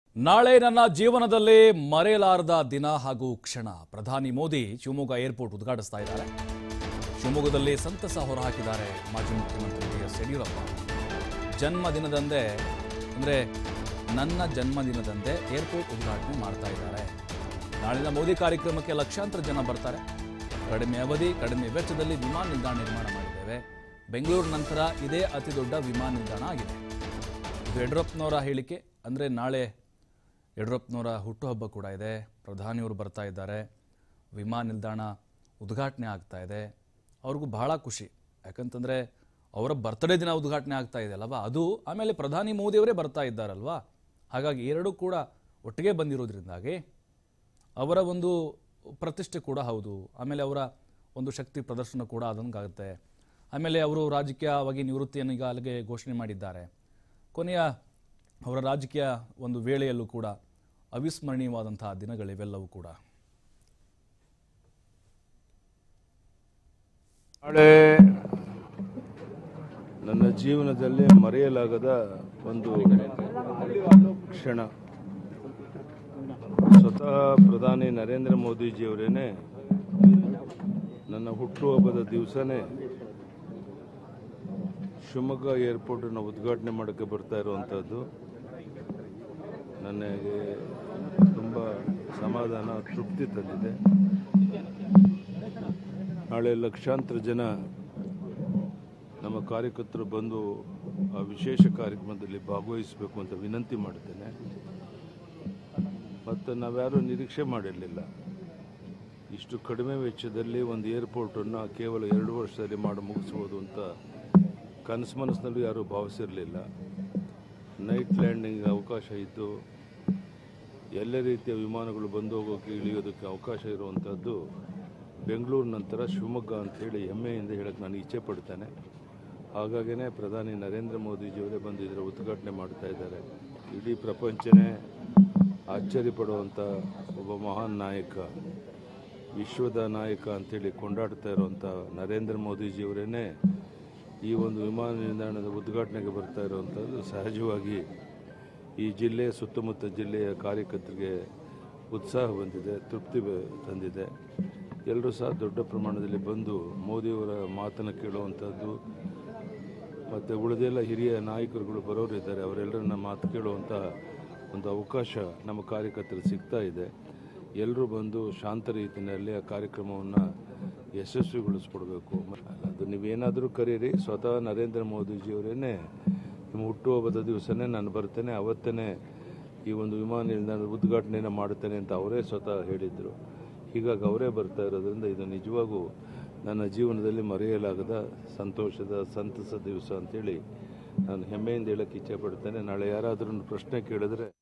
ನಾಳೆ ನನ್ನ ಜೀವನದಲ್ಲಿ ಮರೆಯಲಾರದ ದಿನ ಹಾಗೂ ಕ್ಷಣ ಪ್ರಧಾನಿ ಮೋದಿ ಶಿವಮೊಗ್ಗ ಏರ್ಪೋರ್ಟ್ ಉದ್ಘಾಟಿಸ್ತಾ ಇದ್ದಾರೆ ಶಿವಮೊಗ್ಗದಲ್ಲಿ ಸಂತಸ ಹೊರಹಾಕಿದ್ದಾರೆ ಮಾಜಿ ಮುಖ್ಯಮಂತ್ರಿ ಬಿ ಎಸ್ ಯಡಿಯೂರಪ್ಪ ಜನ್ಮದಿನದಂದೇ ಅಂದರೆ ನನ್ನ ಜನ್ಮದಿನದಂದೇ ಏರ್ಪೋರ್ಟ್ ಉದ್ಘಾಟನೆ ಮಾಡ್ತಾ ಇದ್ದಾರೆ ನಾಳಿನ ಮೋದಿ ಕಾರ್ಯಕ್ರಮಕ್ಕೆ ಲಕ್ಷಾಂತರ ಜನ ಬರ್ತಾರೆ ಕಡಿಮೆ ಅವಧಿ ಕಡಿಮೆ ವೆಚ್ಚದಲ್ಲಿ ವಿಮಾನ ನಿಲ್ದಾಣ ನಿರ್ಮಾಣ ಮಾಡಿದ್ದೇವೆ ಬೆಂಗಳೂರು ನಂತರ ಇದೇ ಅತಿ ದೊಡ್ಡ ವಿಮಾನ ನಿಲ್ದಾಣ ಆಗಿದೆ ಇದು ಯಡಿಯೂರಪ್ಪನವರ ಹೇಳಿಕೆ ಅಂದರೆ ನಾಳೆ ಯಡಿಯೂರಪ್ಪನವರ ಹುಟ್ಟುಹಬ್ಬ ಕೂಡ ಇದೆ ಪ್ರಧಾನಿಯವರು ಬರ್ತಾ ಇದ್ದಾರೆ ವಿಮಾನ ನಿಲ್ದಾಣ ಉದ್ಘಾಟನೆ ಆಗ್ತಾ ಇದೆ ಅವ್ರಿಗೂ ಬಹಳ ಖುಷಿ ಯಾಕಂತಂದರೆ ಅವರ ಬರ್ತ್ಡೇ ದಿನ ಉದ್ಘಾಟನೆ ಆಗ್ತಾ ಇದೆ ಅಲ್ವಾ ಅದು ಆಮೇಲೆ ಪ್ರಧಾನಿ ಮೋದಿಯವರೇ ಬರ್ತಾ ಇದ್ದಾರಲ್ವಾ ಹಾಗಾಗಿ ಎರಡೂ ಕೂಡ ಒಟ್ಟಿಗೆ ಬಂದಿರೋದ್ರಿಂದಾಗಿ ಅವರ ಒಂದು ಪ್ರತಿಷ್ಠೆ ಕೂಡ ಹೌದು ಆಮೇಲೆ ಅವರ ಒಂದು ಶಕ್ತಿ ಪ್ರದರ್ಶನ ಕೂಡ ಆದಂಗಾಗುತ್ತೆ ಆಮೇಲೆ ಅವರು ರಾಜಕೀಯವಾಗಿ ನಿವೃತ್ತಿಯನ್ನು ಈಗ ಅಲ್ಲಿಗೆ ಘೋಷಣೆ ಮಾಡಿದ್ದಾರೆ ಕೊನೆಯ ಅವರ ರಾಜಕೀಯ ಒಂದು ವೇಳೆಯಲ್ಲೂ ಕೂಡ ಅವಿಸ್ಮರಣೀಯವಾದಂತಹ ದಿನಗಳಿವೆಲ್ಲವೂ ಕೂಡ ನಾಳೆ ನನ್ನ ಜೀವನದಲ್ಲಿ ಮರೆಯಲಾಗದ ಒಂದು ಕ್ಷಣ ಸ್ವತಃ ಪ್ರಧಾನಿ ನರೇಂದ್ರ ಮೋದಿಜಿಯವರೇನೆ ನನ್ನ ಹುಟ್ಟುಹಬ್ಬದ ದಿವಸನೇ ಶಿವಮೊಗ್ಗ ಏರ್ಪೋರ್ಟನ್ನು ಉದ್ಘಾಟನೆ ಮಾಡೋಕ್ಕೆ ಬರ್ತಾ ಇರುವಂಥದ್ದು ನನಗೆ ತುಂಬ ಸಮಾಧಾನ ತೃಪ್ತಿ ತಂದಿದೆ ನಾಳೆ ಲಕ್ಷಾಂತರ ಜನ ನಮ್ಮ ಕಾರ್ಯಕರ್ತರು ಬಂದು ಆ ವಿಶೇಷ ಕಾರ್ಯಕ್ರಮದಲ್ಲಿ ಭಾಗವಹಿಸಬೇಕು ಅಂತ ವಿನಂತಿ ಮಾಡ್ತೇನೆ ಮತ್ತು ನಾವ್ಯಾರೂ ನಿರೀಕ್ಷೆ ಮಾಡಿರಲಿಲ್ಲ ಇಷ್ಟು ಕಡಿಮೆ ವೆಚ್ಚದಲ್ಲಿ ಒಂದು ಏರ್ಪೋರ್ಟನ್ನು ಕೇವಲ ಎರಡು ವರ್ಷದಲ್ಲಿ ಮಾಡಿ ಮುಗಿಸ್ಬೋದು ಅಂತ ಕನಸು ಮನಸ್ಸಿನಲ್ಲೂ ಯಾರೂ ಭಾವಿಸಿರಲಿಲ್ಲ ನೈಟ್ ಲ್ಯಾಂಡಿಂಗ್ ಅವಕಾಶ ಇದ್ದು ಎಲ್ಲ ರೀತಿಯ ವಿಮಾನಗಳು ಬಂದು ಹೋಗೋಕ್ಕೆ ಇಳಿಯೋದಕ್ಕೆ ಅವಕಾಶ ಇರುವಂಥದ್ದು ಬೆಂಗಳೂರು ನಂತರ ಶಿವಮೊಗ್ಗ ಅಂತೇಳಿ ಹೆಮ್ಮೆಯಿಂದ ಹೇಳಕ್ಕೆ ನಾನು ಇಚ್ಛೆ ಪಡ್ತೇನೆ ಹಾಗಾಗಿನೇ ಪ್ರಧಾನಿ ನರೇಂದ್ರ ಮೋದಿಜಿಯವರೇ ಬಂದು ಇದರ ಉದ್ಘಾಟನೆ ಮಾಡ್ತಾ ಇದ್ದಾರೆ ಇಡೀ ಪ್ರಪಂಚನೇ ಆಶ್ಚರ್ಯ ಪಡುವಂಥ ಒಬ್ಬ ಮಹಾನ್ ನಾಯಕ ವಿಶ್ವದ ನಾಯಕ ಅಂತೇಳಿ ಕೊಂಡಾಡ್ತಾ ಇರುವಂಥ ನರೇಂದ್ರ ಮೋದಿಜಿಯವರೇ ಈ ಒಂದು ವಿಮಾನ ನಿಲ್ದಾಣದ ಉದ್ಘಾಟನೆಗೆ ಬರ್ತಾ ಇರುವಂಥದ್ದು ಸಹಜವಾಗಿ ಈ ಜಿಲ್ಲೆ ಸುತ್ತಮುತ್ತ ಜಿಲ್ಲೆಯ ಕಾರ್ಯಕರ್ತರಿಗೆ ಉತ್ಸಾಹ ಬಂದಿದೆ ತೃಪ್ತಿ ಬ- ತಂದಿದೆ ಎಲ್ಲರೂ ಸಹ ದೊಡ್ಡ ಪ್ರಮಾಣದಲ್ಲಿ ಬಂದು ಮೋದಿಯವರ ಮಾತನ್ನು ಕೇಳುವಂಥದ್ದು ಮತ್ತು ಉಳಿದೆಲ್ಲ ಹಿರಿಯ ನಾಯಕರುಗಳು ಬರೋರಿದ್ದಾರೆ ಅವರೆಲ್ಲರನ್ನ ಮಾತು ಕೇಳುವಂಥ ಒಂದು ಅವಕಾಶ ನಮ್ಮ ಕಾರ್ಯಕರ್ತರಿಗೆ ಸಿಗ್ತಾ ಇದೆ ಎಲ್ಲರೂ ಬಂದು ಶಾಂತ ರೀತಿಯಲ್ಲಿ ಆ ಕಾರ್ಯಕ್ರಮವನ್ನು ಯಶಸ್ವಿಗೊಳಿಸ್ಕೊಡ್ಬೇಕು ಅದು ನೀವೇನಾದರೂ ಕರೀರಿ ಸ್ವತಃ ನರೇಂದ್ರ ಮೋದಿಜಿಯವರೇ ನಿಮ್ಮ ಹುಟ್ಟುಹಬ್ಬದ ದಿವಸನೇ ನಾನು ಬರ್ತೇನೆ ಅವತ್ತೇ ಈ ಒಂದು ವಿಮಾನ ನಿಲ್ದಾಣದ ಉದ್ಘಾಟನೆಯನ್ನು ಮಾಡುತ್ತೇನೆ ಅಂತ ಅವರೇ ಸ್ವತಃ ಹೇಳಿದರು ಹೀಗಾಗಿ ಅವರೇ ಬರ್ತಾ ಇರೋದ್ರಿಂದ ಇದು ನಿಜವಾಗೂ ನನ್ನ ಜೀವನದಲ್ಲಿ ಮರೆಯಲಾಗದ ಸಂತೋಷದ ಸಂತಸ ದಿವಸ ಅಂತೇಳಿ ನಾನು ಹೆಮ್ಮೆಯಿಂದ ಹೇಳಕ್ಕೆ ಇಚ್ಛೆ ಪಡ್ತೇನೆ ನಾಳೆ ಯಾರಾದರೂ ಪ್ರಶ್ನೆ ಕೇಳಿದ್ರೆ